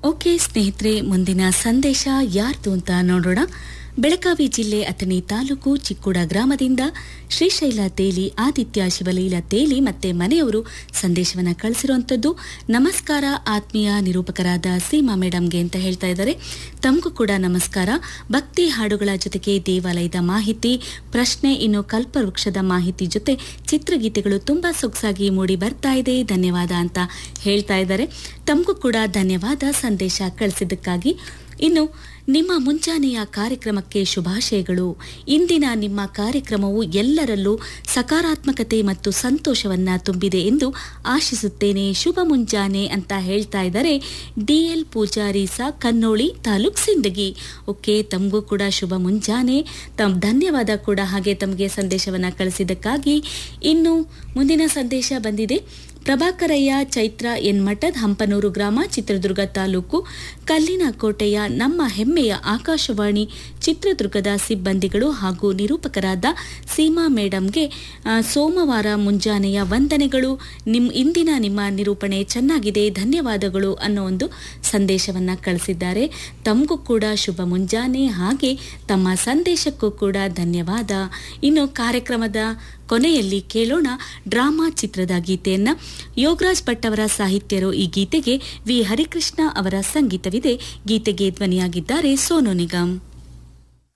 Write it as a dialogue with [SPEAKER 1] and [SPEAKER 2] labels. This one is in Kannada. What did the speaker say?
[SPEAKER 1] ಓಕೆ ಸ್ನೇಹಿತರೆ ಮುಂದಿನ ಸಂದೇಶ ಯಾರ್ದು ಅಂತ ನೋಡೋಣ ಬೆಳಗಾವಿ ಜಿಲ್ಲೆ ಅಥಣಿ ತಾಲೂಕು ಚಿಕ್ಕೂಡ ಗ್ರಾಮದಿಂದ ಶ್ರೀಶೈಲ ತೇಲಿ ಆದಿತ್ಯ ಶಿವಲೀಲ ತೇಲಿ ಮತ್ತೆ ಮನೆಯವರು ಸಂದೇಶವನ್ನ ಕಳಿಸಿರುವಂಥದ್ದು ನಮಸ್ಕಾರ ಆತ್ಮೀಯ ನಿರೂಪಕರಾದ ಸೀಮಾ ಮೇಡಮ್ಗೆ ಅಂತ ಹೇಳ್ತಾ ಇದ್ದಾರೆ ತಮಗೂ ಕೂಡ ನಮಸ್ಕಾರ ಭಕ್ತಿ ಹಾಡುಗಳ ಜೊತೆಗೆ ದೇವಾಲಯದ ಮಾಹಿತಿ ಪ್ರಶ್ನೆ ಇನ್ನು ಕಲ್ಪವೃಕ್ಷದ ಮಾಹಿತಿ ಜೊತೆ ಚಿತ್ರಗೀತೆಗಳು ತುಂಬಾ ಸೊಗಸಾಗಿ ಮೂಡಿ ಬರ್ತಾ ಇದೆ ಧನ್ಯವಾದ ಅಂತ ಹೇಳ್ತಾ ಇದ್ದಾರೆ ತಮಗೂ ಕೂಡ ಧನ್ಯವಾದ ಸಂದೇಶ ಕಳಿಸಿದ್ದಕ್ಕಾಗಿ ಇನ್ನು ನಿಮ್ಮ ಮುಂಜಾನೆಯ ಕಾರ್ಯಕ್ರಮಕ್ಕೆ ಶುಭಾಶಯಗಳು ಇಂದಿನ ನಿಮ್ಮ ಕಾರ್ಯಕ್ರಮವು ಎಲ್ಲರಲ್ಲೂ ಸಕಾರಾತ್ಮಕತೆ ಮತ್ತು ಸಂತೋಷವನ್ನ ತುಂಬಿದೆ ಎಂದು ಆಶಿಸುತ್ತೇನೆ ಶುಭ ಮುಂಜಾನೆ ಅಂತ ಹೇಳ್ತಾ ಇದ್ದಾರೆ ಡಿಎಲ್ ಪೂಜಾರಿ ಸಾ ಕನ್ನೋಳಿ ತಾಲೂಕ್ ಸಿಂದಗಿ ಓಕೆ ತಮಗೂ ಕೂಡ ಶುಭ ಮುಂಜಾನೆ ತಮ್ ಧನ್ಯವಾದ ಕೂಡ ಹಾಗೆ ತಮಗೆ ಸಂದೇಶವನ್ನ ಕಳಿಸಿದ್ದಕ್ಕಾಗಿ ಇನ್ನು ಮುಂದಿನ ಸಂದೇಶ ಬಂದಿದೆ ಪ್ರಭಾಕರಯ್ಯ ಚೈತ್ರ ಎನ್ ಮಠದ್ ಹಂಪನೂರು ಗ್ರಾಮ ಚಿತ್ರದುರ್ಗ ತಾಲೂಕು ಕಲ್ಲಿನ ಕೋಟೆಯ ನಮ್ಮ ಹೆಮ್ಮೆಯ ಆಕಾಶವಾಣಿ ಚಿತ್ರದುರ್ಗದ ಸಿಬ್ಬಂದಿಗಳು ಹಾಗೂ ನಿರೂಪಕರಾದ ಸೀಮಾ ಮೇಡಂಗೆ ಆ, ಸೋಮವಾರ ಮುಂಜಾನೆಯ ವಂದನೆಗಳು ನಿಮ್ ಇಂದಿನ ನಿಮ್ಮ ನಿರೂಪಣೆ ಚೆನ್ನಾಗಿದೆ ಧನ್ಯವಾದಗಳು ಅನ್ನೋ ಒಂದು ಸಂದೇಶವನ್ನ ಕಳಿಸಿದ್ದಾರೆ ತಮಗೂ ಕೂಡ ಶುಭ ಮುಂಜಾನೆ ಹಾಗೆ ತಮ್ಮ ಸಂದೇಶಕ್ಕೂ ಕೂಡ ಧನ್ಯವಾದ ಇನ್ನು ಕಾರ್ಯಕ್ರಮದ ಕೊನೆಯಲ್ಲಿ ಕೇಳೋಣ ಡ್ರಾಮಾ ಚಿತ್ರದ ಗೀತೆಯನ್ನ ಯೋಗರಾಜ್ ಭಟ್ ಅವರ ಸಾಹಿತ್ಯರು ಈ ಗೀತೆಗೆ ವಿ ಹರಿಕೃಷ್ಣ ಅವರ ಸಂಗೀತವಿದೆ ಗೀತೆಗೆ ಧ್ವನಿಯಾಗಿದ್ದಾರೆ ಸೋನು ನಿಗಮ್